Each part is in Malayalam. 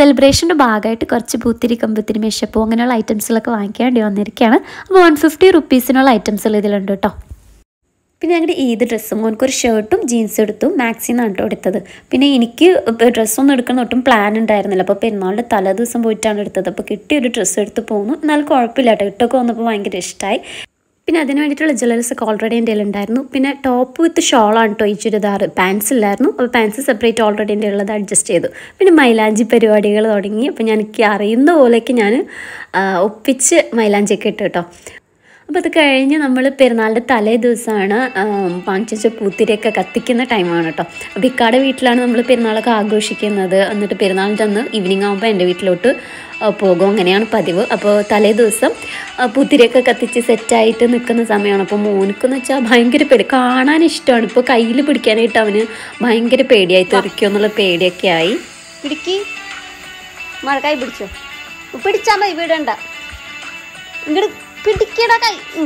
സെലിബ്രേഷൻ്റെ ഭാഗമായിട്ട് കുറച്ച് പൂത്തിരി കമ്പത്തിരി മെഷപ്പൂ അങ്ങനെയുള്ള ഐറ്റംസിലൊക്കെ വാങ്ങിക്കാൻ വേണ്ടി വന്നിരിക്കുകയാണ് അപ്പോൾ വൺ ഫിഫ്റ്റി റുപ്പീസിനുള്ള ഐറ്റംസുകൾ ഇതിലുണ്ട് കേട്ടോ പിന്നെ ഞങ്ങളുടെ ഈദ് ഡ്രസ്സും മോനക്കൊരു ഷർട്ടും ജീൻസും എടുത്തു മാക്സിന്നാണ് കേട്ടോ എടുത്തത് പിന്നെ എനിക്ക് ഡ്രസ്സൊന്നും എടുക്കുന്ന ഒട്ടും പ്ലാൻ ഉണ്ടായിരുന്നില്ല അപ്പോൾ പെരുന്നാളിൻ്റെ തലേ ദിവസം പോയിട്ടാണ് എടുത്തത് അപ്പോൾ കിട്ടിയ ഒരു ഡ്രസ്സ് എടുത്ത് പോന്നു എന്നാലും കുഴപ്പമില്ല കേട്ടോ ഇട്ടൊക്കെ വന്നപ്പോൾ ഭയങ്കര ഇഷ്ടമായി പിന്നെ അതിന് വേണ്ടിയിട്ടുള്ള ജ്വല്ലറീസ് ഒക്കെ ഓൾറെഡി എൻ്റെ ഉണ്ടായിരുന്നു പിന്നെ ടോപ്പ് വിത്ത് ഷോളാണ് കേട്ടോ ഈ ചുരിദാർ പാൻസ് ഇല്ലായിരുന്നു അപ്പോൾ പാൻസ് സെപ്പറേറ്റ് ഓൾറെഡി എൻ്റെ ഉള്ളത് അഡ്ജസ്റ്റ് ചെയ്തു പിന്നെ മൈലാഞ്ചി പരിപാടികൾ തുടങ്ങി അപ്പോൾ ഞാൻ എനിക്ക് അറിയുന്ന പോലെയൊക്കെ ഞാൻ ആ, ഒപ്പിച്ച് മൈലാഞ്ചിയൊക്കെ ഇട്ടു കേട്ടോ അപ്പോൾ അത് കഴിഞ്ഞ് നമ്മൾ പെരുന്നാളിൻ്റെ തലേ ദിവസമാണ് വാങ്ങിച്ച പൂത്തിരിയൊക്കെ കത്തിക്കുന്ന ടൈമാണ് കേട്ടോ അപ്പോൾ ഇക്കാടെ വീട്ടിലാണ് നമ്മൾ പെരുന്നാളൊക്കെ ആഘോഷിക്കുന്നത് എന്നിട്ട് പെരുന്നാളിൻ്റെ അന്ന് ഈവനിങ് ആകുമ്പോൾ എൻ്റെ വീട്ടിലോട്ട് ആ, പോകും അങ്ങനെയാണ് പതിവ് അപ്പോൾ തലേ ദിവസം ആ, പൂത്തിരിയൊക്കെ കത്തിച്ച് സെറ്റായിട്ട് നിൽക്കുന്ന സമയമാണ് അപ്പോൾ മോനിക്കെന്ന് വെച്ചാൽ ഭയങ്കര പേടി കാണാൻ ഇഷ്ടമാണ് ഇപ്പോൾ കയ്യിൽ പിടിക്കാനായിട്ട് അവന് ഭയങ്കര പേടിയായി തെറിക്കുമോ എന്നുള്ള പേടിയൊക്കെ ആയി പിടിക്ക് മഴ കൈ പിടിച്ചോ പിടിച്ചാ മതി വിടണ്ട ഇങ്ങോട്ട് പിടിക്കട കൈ ഉം.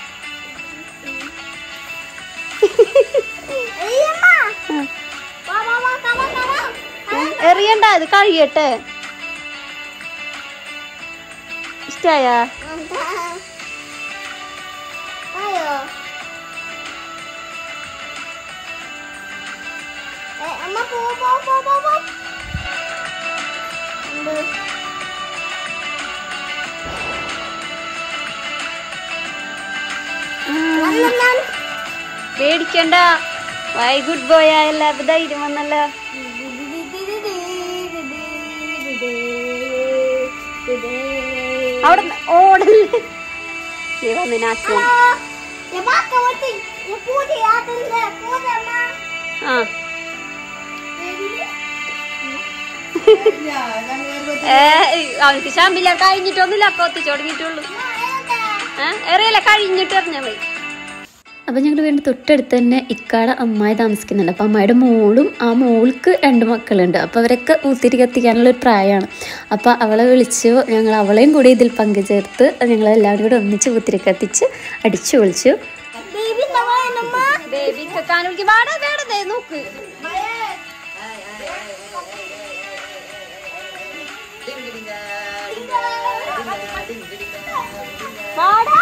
ഉം, എറിയണ്ട ഇത് കഴിയട്ടെ ഇഷ്ടായ പേടിക്കണ്ട വൈ ഗുഡ് ബോയ് ആയല്ല അപ്പൊ ധൈര്യം വന്നല്ലോ അവിടെ ഓടല്ലേ നീ വന്ന് നാശം ആ ഏ അവനക്ക് ശാമ്പില്ല കഴിഞ്ഞിട്ടൊന്നുമില്ല അപ്പൊ ഒത്തിച്ചു തുടങ്ങിയിട്ടുള്ളൂ ഏ എറിയല്ല കഴിഞ്ഞിട്ട് എറിഞ്ഞാ മതി അപ്പോൾ ഞങ്ങളുടെ വീടിൻ്റെ തൊട്ടടുത്ത് തന്നെ ഇക്കാടെ അമ്മായി താമസിക്കുന്നുണ്ട് അപ്പോൾ അമ്മായിയുടെ മോളും ആ മോൾക്ക് രണ്ട് മക്കളുണ്ട് അപ്പോൾ അവരൊക്കെ ഊത്തിരി കത്തിക്കാനുള്ള ഒരു പ്രായമാണ് അപ്പോൾ അവളെ വിളിച്ചു ഞങ്ങൾ അവളെയും കൂടി ഇതിൽ പങ്കുചേർത്ത് ഞങ്ങൾ എല്ലാവരും കൂടി ഒന്നിച്ച് ഊത്തിരി കത്തിച്ച് അടിച്ചു വിളിച്ചു ബേബി കാനോളിക്ക് വാടാ വേടതേ നോക്ക് വാടാ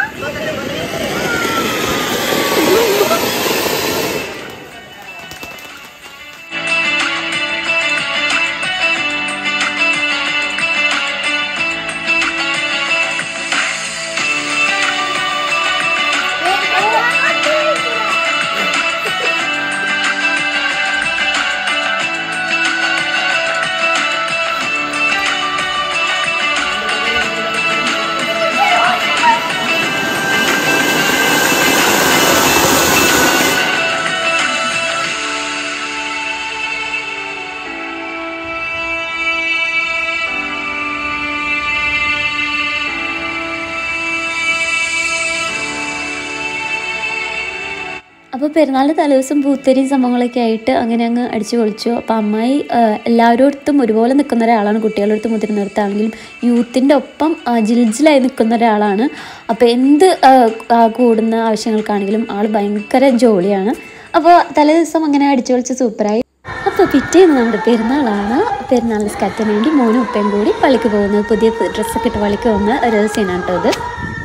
അപ്പോൾ പെരുന്നാളിൻ്റെ തലേദിവസം പൂത്തരിയും സംഭവങ്ങളൊക്കെ ആയിട്ട് അങ്ങനെ അങ്ങ് അടിച്ചു പൊളിച്ചു അപ്പോൾ അമ്മായി ആ, എല്ലാവരോടത്തും ഒരുപോലെ നിൽക്കുന്ന ഒരാളാണ് കുട്ടികളുടെ അടുത്ത് മുതിർന്നിടത്താണെങ്കിലും യൂത്തിൻ്റെ ഒപ്പം ആ, ജിൽജിലായി നിൽക്കുന്ന ഒരാളാണ് അപ്പോൾ എന്ത് ആ, ആ, കൂടുന്ന ആവശ്യങ്ങൾക്കാണെങ്കിലും ആൾ ഭയങ്കര ജോളിയാണ് അപ്പോൾ തലേ ദിവസം അങ്ങനെ അടിച്ചു പൊളിച്ച് സൂപ്പറായി അപ്പോൾ പിറ്റേന്ന് നമ്മുടെ പെരുന്നാളാണ് പെരുന്നാൾ സ്കറ്റിന് വേണ്ടി മോനും ഉപ്പയും കൂടി പള്ളിക്ക് പോകുന്നത് പുതിയ ഡ്രസ്സൊക്കെ ഇട്ട് പള്ളിക്ക് പോകുന്ന ഒരു സീനാണ് കേട്ടോ ഇത്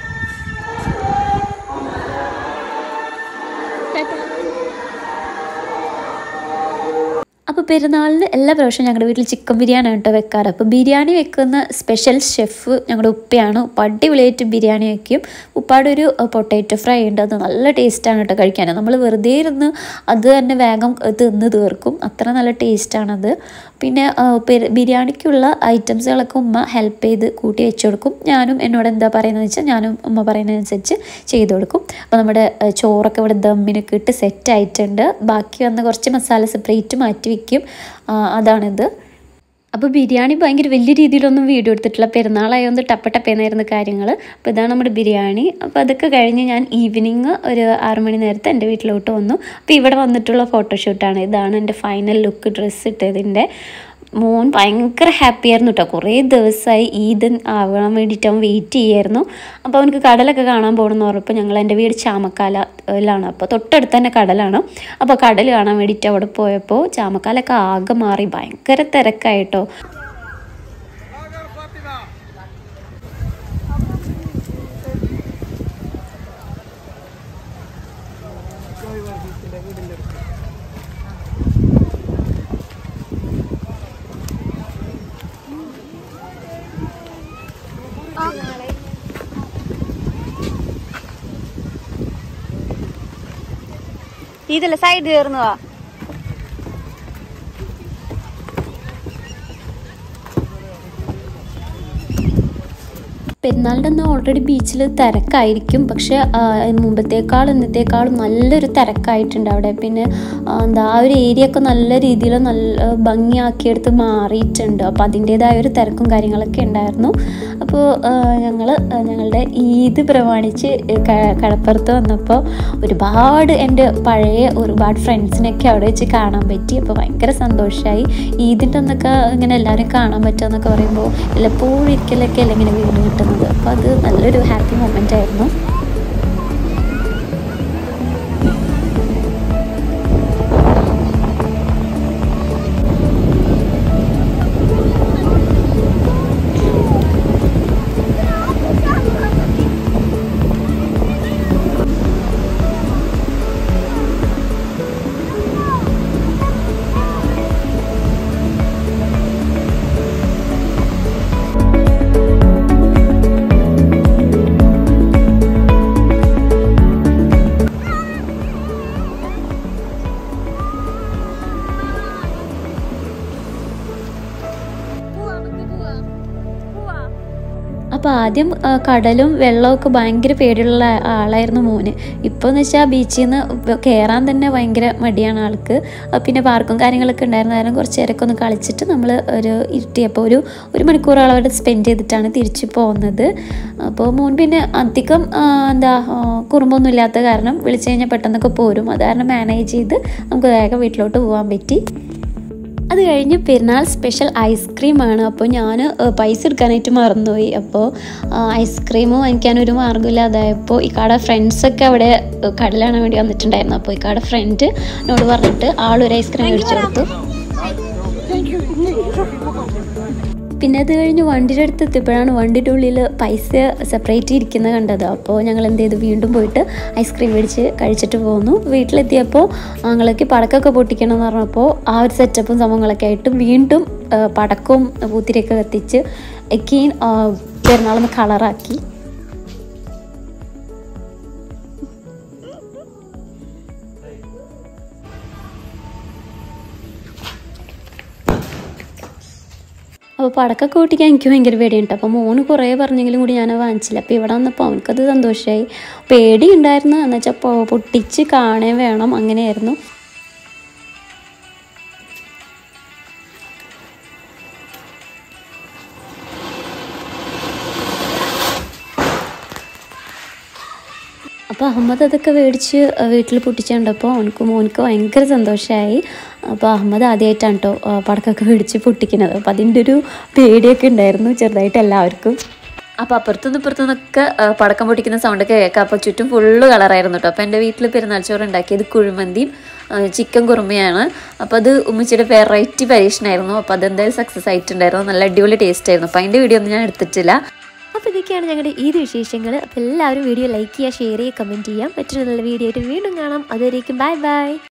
അപ്പോൾ പെരുന്നാളിന് എല്ലാ പ്രാവശ്യവും ഞങ്ങളുടെ വീട്ടിൽ ചിക്കൻ ബിരിയാണി കേട്ടോ വെക്കാറ് അപ്പോൾ ബിരിയാണി വെക്കുന്ന സ്പെഷ്യൽ ഷെഫ് ഞങ്ങളുടെ ഉപ്പയാണ് ഉപ്പ അടിപൊളിയായിട്ട് ബിരിയാണി വെക്കും ഉപ്പാടെ ഒരു പൊട്ടാറ്റോ ഫ്രൈ ഉണ്ട് അത് നല്ല ടേസ്റ്റാണ് കേട്ടോ കഴിക്കാൻ നമ്മൾ വെറുതെ ഇരുന്ന് അത് തന്നെ വേഗം തിന്ന് തീർക്കും അത്ര നല്ല ടേസ്റ്റാണത് പിന്നെ ആ, പെരു- ബിരിയാണിക്കുള്ള ഐറ്റംസുകളൊക്കെ ഉമ്മ ഹെൽപ്പ് ചെയ്ത് കൂട്ടി വെച്ച് കൊടുക്കും ഞാനും എന്നോട് എന്താ പറയുന്നത് വെച്ചാൽ ഞാനും ഉമ്മ പറയുന്നതനുസരിച്ച് ചെയ്ത് കൊടുക്കും അപ്പോൾ നമ്മുടെ ആ, ചോറൊക്കെ ഇവിടെ ദമ്മിനൊക്കെ ഇട്ട് സെറ്റ് ആയിട്ടുണ്ട് ബാക്കി വന്ന കുറച്ച് മസാല സെപ്പറേറ്റ് മാറ്റി വെക്കും ആ, അതാണിത് അപ്പോൾ ബിരിയാണി ഭയങ്കര വലിയ രീതിയിലൊന്നും വീഡിയോ എടുത്തിട്ടില്ല പെരുന്നാളായതുകൊണ്ട് ടപ്പ ടപ്പേന്നായിരുന്നു കാര്യങ്ങൾ അപ്പോൾ ഇതാണ് നമ്മുടെ ബിരിയാണി അപ്പോൾ അതൊക്കെ കഴിഞ്ഞ് ഞാൻ ഈവനിങ് ഒരു ആറ് മണി നേരത്തെ എൻ്റെ വീട്ടിലോട്ട് വന്നു അപ്പോൾ ഇവിടെ വന്നിട്ടുള്ള ഫോട്ടോഷൂട്ടാണ് ഇതാണ് എൻ്റെ ഫൈനൽ ലുക്ക് ഡ്രസ്സ് ഇട്ടതിൻ്റെ മോൻ ഭയങ്കര ഹാപ്പി ആയിരുന്നു കേട്ടോ കുറേ ദിവസമായി ഈദ് ആവാൻ വേണ്ടിയിട്ട് അവൻ വെയിറ്റ് ചെയ്യായിരുന്നു അപ്പോൾ അവനക്ക് കടലൊക്കെ കാണാൻ പോകണമെന്ന് പറഞ്ഞപ്പോൾ ഞങ്ങൾ എൻ്റെ വീട് ചാമക്കാലയിലാണ് അപ്പോൾ തൊട്ടടുത്ത് തന്നെ കടലാണ് അപ്പോൾ കടൽ കാണാൻ വേണ്ടിയിട്ട് അവിടെ പോയപ്പോൾ ചാമക്കാലൊക്കെ ആകെ മാറി ഭയങ്കര തിരക്കായിട്ടോ ഇതില്ല സൈഡ് കയറുന്നതാ പെരുന്നാളിൻ്റെ അന്ന് ഓൾറെഡി ബീച്ചിൽ തിരക്കായിരിക്കും പക്ഷെ ആ, മുമ്പത്തേക്കാളും ഇന്നത്തേക്കാളും നല്ലൊരു തിരക്കായിട്ടുണ്ട് അവിടെ പിന്നെ ആ, എന്താ ആ ഒരു ഏരിയ ഒക്കെ നല്ല രീതിയിൽ നല്ല ഭംഗിയാക്കിയെടുത്ത് മാറിയിട്ടുണ്ട് അപ്പോൾ അതിൻ്റേതായ ഒരു തിരക്കും കാര്യങ്ങളൊക്കെ ഉണ്ടായിരുന്നു അപ്പോൾ ഞങ്ങൾ ഞങ്ങളുടെ ഈദ് പ്രമാണിച്ച് ക- കടപ്പുറത്ത് വന്നപ്പോൾ ഒരുപാട് എൻ്റെ പഴയ ഒരുപാട് ഫ്രണ്ട്സിനൊക്കെ അവിടെ വെച്ച് കാണാൻ പറ്റി അപ്പോൾ ഭയങ്കര സന്തോഷമായി ഈദിൻ്റെ അന്നൊക്കെ ഇങ്ങനെ എല്ലാവരും കാണാൻ പറ്റുക എന്നൊക്കെ പറയുമ്പോൾ എല്ലപ്പോഴും ഇരിക്കലൊക്കെ അല്ല ഇങ്ങനെ വീട് കിട്ടുന്നത് അപ്പോൾ അത് നല്ലൊരു ഹാപ്പി മൊമെൻ്റ് ആയിരുന്നു അപ്പോൾ ആദ്യം ആ, കടലും വെള്ളമൊക്കെ ഭയങ്കര പേടിയുള്ള ആളായിരുന്നു മോന് ഇപ്പോൾ എന്ന് വെച്ചാൽ ബീച്ചിൽ നിന്ന് കയറാൻ തന്നെ ഭയങ്കര മടിയാണ് ആൾക്ക് ആ, പിന്നെ പാർക്കും കാര്യങ്ങളൊക്കെ ഉണ്ടായിരുന്ന കാരണം കുറച്ച് നേരമൊക്കെ ഒന്ന് കളിച്ചിട്ട് നമ്മൾ ഒരു ഇരുട്ടിയപ്പോൾ ഒരു ഒരു മണിക്കൂറോളം അവിടെ സ്പെൻഡ് ചെയ്തിട്ടാണ് തിരിച്ചു പോകുന്നത് അപ്പോൾ മോൻ പിന്നെ അധികം ആ, എന്താ ആ, കുറുമ്പൊന്നും ഇല്ലാത്ത കാരണം വിളിച്ചു കഴിഞ്ഞാൽ പെട്ടെന്നൊക്കെ പോരും അത് കാരണം മാനേജ് ചെയ്ത് നമുക്ക് വേഗം വീട്ടിലോട്ട് പോകാൻ പറ്റി അത് കഴിഞ്ഞ് പെരുന്നാൾ സ്പെഷ്യൽ ഐസ്ക്രീമാണ് അപ്പോൾ ഞാൻ പൈസ എടുക്കാനായിട്ട് മറന്നുപോയി അപ്പോൾ ഐസ്ക്രീം വാങ്ങിക്കാനൊരു മാർഗ്ഗമില്ലാതായപ്പോൾ ഇക്കാടെ ഫ്രണ്ട്സൊക്കെ അവിടെ ഏഹ്, കടലാണ് വേണ്ടി വന്നിട്ടുണ്ടായിരുന്നു അപ്പോൾ ഇക്കാടെ ഫ്രണ്ട് എന്നോട് പറഞ്ഞിട്ട് ആളൊരു ഐസ്ക്രീം മേടിച്ചു കൊടുത്തു പിന്നെ അത് കഴിഞ്ഞ് വണ്ടിയുടെ അടുത്ത് എത്തിയപ്പോഴാണ് വണ്ടിയുടെ ഉള്ളിൽ പൈസ സെപ്പറേറ്റ് ഇരിക്കുന്നത് കണ്ടത് അപ്പോൾ ഞങ്ങൾ എന്ത് ചെയ്തു വീണ്ടും പോയിട്ട് ഐസ്ക്രീം മേടിച്ച് കഴിച്ചിട്ട് പോന്നു വീട്ടിലെത്തിയപ്പോൾ ഞങ്ങൾക്ക് പടക്കമൊക്കെ പൊട്ടിക്കണം എന്ന് പറഞ്ഞപ്പോൾ ആ ഒരു സെറ്റപ്പും സംഭവങ്ങളൊക്കെ ആയിട്ട് വീണ്ടും ആ, പടക്കവും പൂത്തിരിയൊക്കെ കത്തിച്ച് എക്കീൻ പെരുന്നാളൊന്ന് കളറാക്കി അപ്പോൾ പടക്കമൊക്കെ പൊട്ടിക്കാൻ എനിക്ക് ഭയങ്കര പേടിയുണ്ട് അപ്പോൾ മോന് കുറേ പറഞ്ഞെങ്കിലും കൂടി ഞാൻ വാങ്ങിച്ചില്ല അപ്പോൾ ഇവിടെ വന്നപ്പോൾ അവനക്കത് സന്തോഷമായി പേടി ഉണ്ടായിരുന്നു എന്ന് വെച്ചാൽ പൊ- പൊട്ടിച്ച് കാണേ വേണം അങ്ങനെയായിരുന്നു അപ്പോൾ അഹമ്മദ് അതൊക്കെ മേടിച്ച് വീട്ടിൽ പൊട്ടിച്ച് കണ്ടപ്പോൾ അവനക്ക് മോനക്ക് ഭയങ്കര സന്തോഷമായി അപ്പോൾ അഹമ്മദ് ആദ്യമായിട്ടാണ് കേട്ടോ പടക്കമൊക്കെ മേടിച്ച് പൊട്ടിക്കുന്നത് അപ്പോൾ അതിൻ്റെ ഒരു പേടിയൊക്കെ ഉണ്ടായിരുന്നു ചെറുതായിട്ട് എല്ലാവർക്കും അപ്പോൾ അപ്പുറത്തുനിന്ന് ഇപ്പുറത്തുനിന്നൊക്കെ ആ, പടക്കം പൊട്ടിക്കുന്ന സൗണ്ടൊക്കെ കേൾക്കാം അപ്പോൾ ചുറ്റും ഫുള്ള് കളറായിരുന്നു കേട്ടോ അപ്പോൾ എൻ്റെ വീട്ടിൽ പെരുന്നാൾ ചോറ് ഉണ്ടാക്കിയത് കുഴിമന്തിയും ആ, ചിക്കൻ കുറുമയാണ് അപ്പോൾ അത് ഉമ്മച്ചിയുടെ വെറൈറ്റി പരീക്ഷണമായിരുന്നു അപ്പോൾ അതെന്തായാലും സക്സസ് ആയിട്ടുണ്ടായിരുന്നു നല്ല അടിപൊളി ടേസ്റ്റ് ആയിരുന്നു അപ്പോൾ അതിൻ്റെ വീഡിയോ ഒന്നും ഞാൻ എടുത്തിട്ടില്ല അപ്പോൾ ഇതൊക്കെയാണ് ഞങ്ങളുടെ ഈദ് വിശേഷങ്ങൾ അപ്പോൾ എല്ലാവരും വീഡിയോ ലൈക്ക് ചെയ്യുക ഷെയർ ചെയ്യുക കമൻറ്റ് ചെയ്യാം മറ്റൊരു നല്ല വീഡിയോ ആയിട്ട് വീണ്ടും കാണാം അതുവരേക്കും ബൈ ബൈ